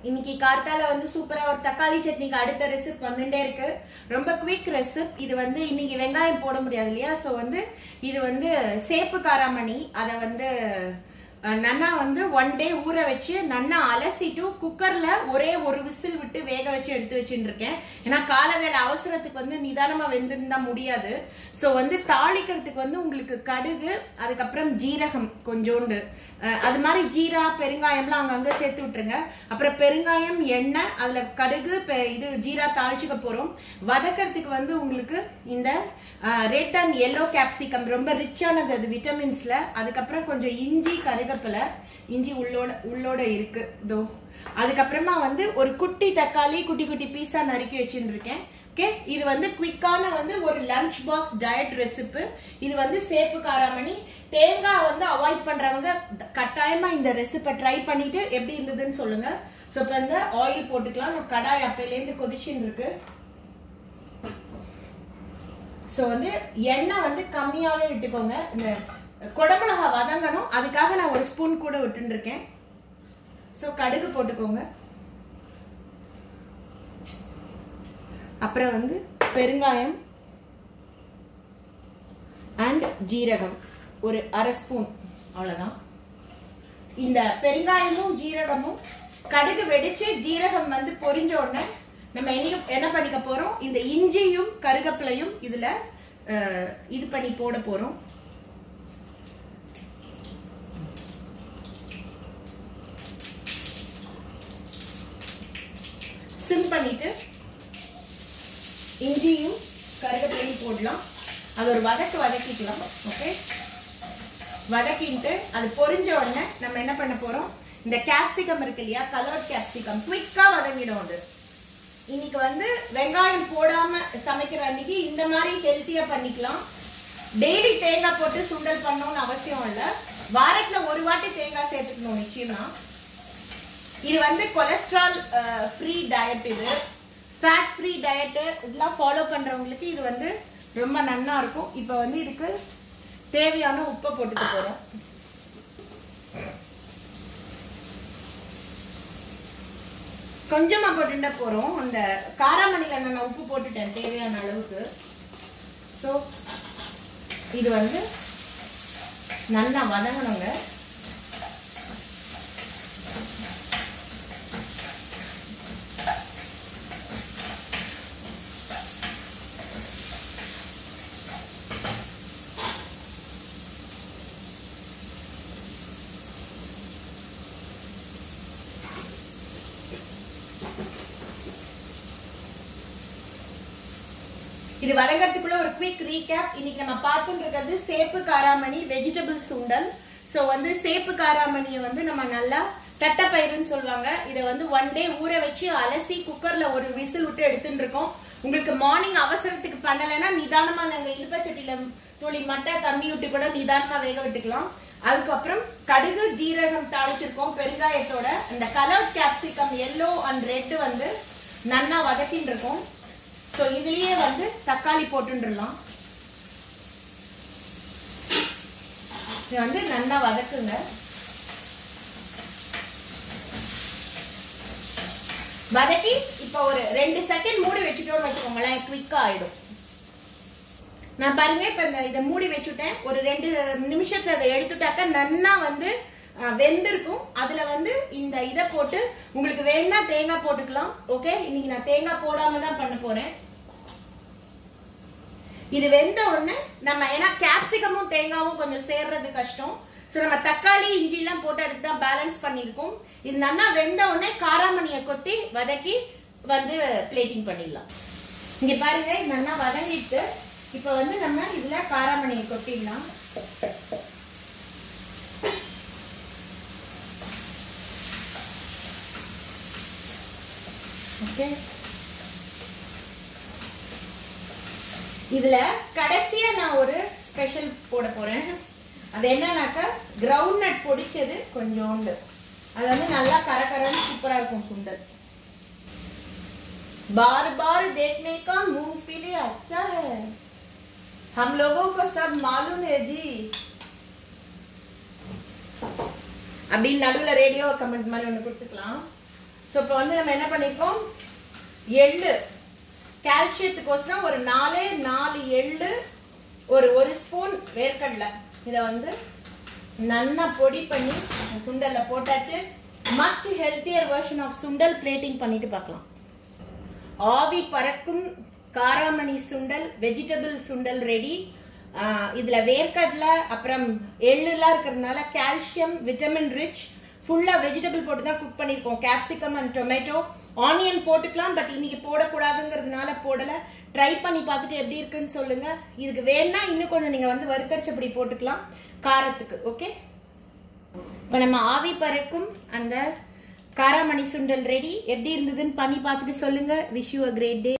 இன்னைக்கு கார்த்தால வந்து சூப்பரா ஒரு தக்காளி சட்னிக்கு அடுத்த ரெசிப் வந்துட்டே இருக்கு ரொம்ப குவிக் ரெசிப் இது வந்து இன்னைக்கு வெங்காயம் போட முடியாது இல்லையா ஸோ வந்து இது வந்து சேப்பு காராமணி அதை வந்து அஹ், நன்னா வந்து ஒன் டே ஊற வச்சு நன்னா அலசிட்டு குக்கர்ல ஒரே ஒரு விசில் விட்டு வேக வச்சு எடுத்து வச்சுட்டு இருக்கேன் ஏன்னா கால வேலை அவசரத்துக்கு வந்து நிதானமா வெந்திருந்தா முடியாது ஸோ வந்து தாளிக்கிறதுக்கு வந்து உங்களுக்கு கடுகு அதுக்கப்புறம் ஜீரகம் கொஞ்சோண்டு அஹ், அது மாதிரி ஜீரா பெருங்காயம்லாம் அங்கங்க சேர்த்து விட்டுருங்க அப்புறம் பெருங்காயம் எண்ணெய் அதுல கடுகு பெ- இது ஜீரா தாளிச்சுக்க போறோம் வதக்கிறதுக்கு வந்து உங்களுக்கு இந்த ரெட் அண்ட் எல்லோ கேப்சிகம் ரொம்ப ரிச்சானது அது விட்டமின்ஸ்ல அதுக்கப்புறம் கொஞ்சம் இஞ்சி கருகப்பிலை இஞ்சி உள்ளோட உள்ளோட இருக்கு இதோ அதுக்கப்புறமா வந்து ஒரு குட்டி தக்காளி குட்டி குட்டி பீஸா நறுக்கி வச்சுட்டு இருக்கேன் ஓகே இது வந்து குயிக்கான வந்து ஒரு லஞ்ச் பாக்ஸ் டயட் ரெசிபி இது வந்து சேப்பு காராமணி தேங்காய் வந்து அவாய்ட் பண்றவங்க த- கட்டாயமா இந்த ரெசிபை ட்ரை பண்ணிட்டு எப்படி இருந்ததுன்னு சொல்லுங்க ஸோ இப்போ இந்த ஆயில் போட்டுக்கலாம் நான் கடாய் அப்பையிலேருந்து கொதிச்சுன்னு இருக்கு ஸோ வந்து எண்ணெய் வந்து கம்மியாவே விட்டுக்கோங்க இந்த குடமிளகா வதங்கணும் அதுக்காக நான் ஒரு ஸ்பூன் கூட விட்டுன்னு இருக்கேன் ஸோ கடுகு போட்டுக்கோங்க அப்புறம் வந்து பெருங்காயம் அண்ட் ஜீரகம் ஒரு அரை ஸ்பூன் அவ்வளோதான் இந்த பெருங்காயமும் ஜீரகமும் கடுகு வெடிச்சு ஜீரகம் வந்து பொரிஞ்ச உடனே நம்ம என்ன என்ன பண்ணிக்க போறோம் இந்த இஞ்சியும் கருகப்பிலையும் இதுல அஹ், இது பண்ணி போட போறோம் சிம் பண்ணிட்டு இஞ்சியும் கருகப்பிலையும் போடலாம் அது ஒரு வதக்கு வதக்கிக்கலாம் ஓகே வதக்கிட்டு அது பொரிஞ்ச உடனே நம்ம என்ன பண்ண போறோம் இந்த கேப்சிகம் இருக்கு இல்லையா கலர்ட் கேப்சிகம் குயிக்கா வதங்கிடும் அது இன்னைக்கு வந்து வெங்காயம் போடாம சமைக்கிற அன்னைக்கு இந்த மாதிரி ஹெல்த்தியா பண்ணிக்கலாம் டெய்லி தேங்காய் போட்டு சுண்டல் பண்ணணும்னு அவசியம் இல்ல வாரத்துல ஒரு வாட்டி தேங்காய் சேர்த்துக்கணும் நிச்சயமா இது வந்து கொலஸ்ட்ரால் ஃப்ரீ டயட் இது ஃபேட் ஃப்ரீ டயட்டு இதெல்லாம் ஃபாலோ பண்றவங்களுக்கு இது வந்து ரொம்ப நன்னா இருக்கும் இப்போ வந்து இதுக்கு தேவையான உப்பை போட்டுக்க போறோம் கொஞ்சமா போட்டுட்டா போறோம் அந்த காராமணில நான் உப்பு போட்டுட்டேன் தேவையான அளவுக்கு ஸோ இது வந்து நல்லா வதங்கணுங்க இது வதங்கறதுக்குள்ள ஒரு குவிக் ரீகேப் இன்னைக்கு நம்ம பார்த்துட்டு இருக்கிறது சேப்பு காராமணி வெஜிடபிள் சுண்டல் ஸோ வந்து சேப்பு காராமணியை வந்து நம்ம நல்லா தட்டைப்பயிறுன்னு சொல்லுவாங்க இதை வந்து ஒன் டே ஊற வச்சு அலசி குக்கர்ல ஒரு விசில் விட்டு எடுத்துட்டு இருக்கோம் உங்களுக்கு மார்னிங் அவசரத்துக்கு பண்ணலைன்னா நிதானமா நாங்க இழுப்பச்சட்டியில துளி மட்டை தண்ணி விட்டு கூட நிதானமா வேக விட்டுக்கலாம் அதுக்கப்புறம் கடுகு ஜீரகம் தாளிச்சிருக்கோம் பெருங்காயத்தோட இந்த colour capsicum yellow and red வந்து நன்னா வதக்கின்னு இருக்கோம் ஸோ இதுலயே வந்து தக்காளி போட்டுடலாம் இது வந்து நல்லா வதக்குங்க வதக்கி இப்போ ஒரு ரெண்டு செகண்ட் மூடி வச்சுட்டோம்னு வச்சுக்கோங்களேன் குவிக்கா ஆயிடும் நான் பாருங்க இப்ப இந்த இதை மூடி வச்சுட்டேன் ஒரு ரெண்டு நிமிஷத்துல அதை எடுத்துட்டாக்க நன்னா வந்து அஹ், வெந்திருக்கும் அதுல வந்து இந்த இதை போட்டு உங்களுக்கு வேணா தேங்காய் போட்டுக்கலாம் ஓகே இன்னைக்கு நான் தேங்காய் போடாம தான் பண்ண போறேன் இது வெந்த உடனே நம்ம ஏன்னா கேப்சிகமும் தேங்காவும் கொஞ்சம் சேர்றது கஷ்டம் ஸோ நம்ம தக்காளி இஞ்சி எல்லாம் போட்டு அதுக்கு தான் பேலன்ஸ் பண்ணியிருக்கோம் இது நல்லா வெந்த உடனே காராமணியை கொட்டி வதக்கி வந்து பிளேட்டிங் பண்ணிடலாம் இங்க பாருங்க இது நல்லா வதங்கிட்டு இப்போ வந்து நம்ம இதுல காராமணியை கொட்டிடலாம் ஓகே இதுல கடைசியா நான் ஒரு ஸ்பெஷல் போட போறேன் அது என்னன்னாக்கா கிரவுண்ட் நட் பொடிச்சது கொஞ்சோண்டு அது வந்து நல்லா கரகரன்னு சூப்பரா இருக்கும் சுண்டல் बार बार देखने का मूंगफली अच्छा है हम लोगों को सब मालूम है जी அப்படின்னு நடுவுல ரேடியோ கமெண்ட் மாதிரி ஒன்று கொடுத்துக்கலாம் ஸோ இப்போ வந்து நம்ம என்ன பண்ணிருக்கோம் எள்ளு கால்சியத்துக்கோசரம் ஒரு நாலே நாலு எள்ளு ஒரு ஒரு ஸ்பூன் வேர்க்கடலை இதை வந்து நல்லா பொடி பண்ணி சுண்டல்ல போட்டாச்சு much healthier version of sundal plating பண்ணிட்டு பார்க்கலாம் ஆவி பறக்கும் காராமணி சுண்டல் வெஜிடபிள் சுண்டல் ரெடி இதுல வேர்க்கடலை அப்புறம் எள்ளுலாம் இருக்கிறதுனால கால்சியம் விட்டமின் ரிச் ஃபுல்லா வெஜிடபிள் போட்டு தான் குக் பண்ணிருக்கோம் கேப்சிகம் அண்ட் டொமேட்டோ ஆனியன் போட்டுக்கலாம் பட் இன்னைக்கு போடக்கூடாதுங்கிறதுனால போடல ட்ரை பண்ணி பார்த்துட்டு எப்படி இருக்குன்னு சொல்லுங்க இதுக்கு வேணா இன்னும் கொஞ்சம் நீங்க வந்து வறுத்தரிச்சப்படி போட்டுக்கலாம் காரத்துக்கு ஓகே இப்போ நம்ம ஆவி பறக்கும் அந்த காராமணி சுண்டல் ரெடி எப்படி இருந்ததுன்னு பண்ணி பார்த்துட்டு சொல்லுங்க wish you a great day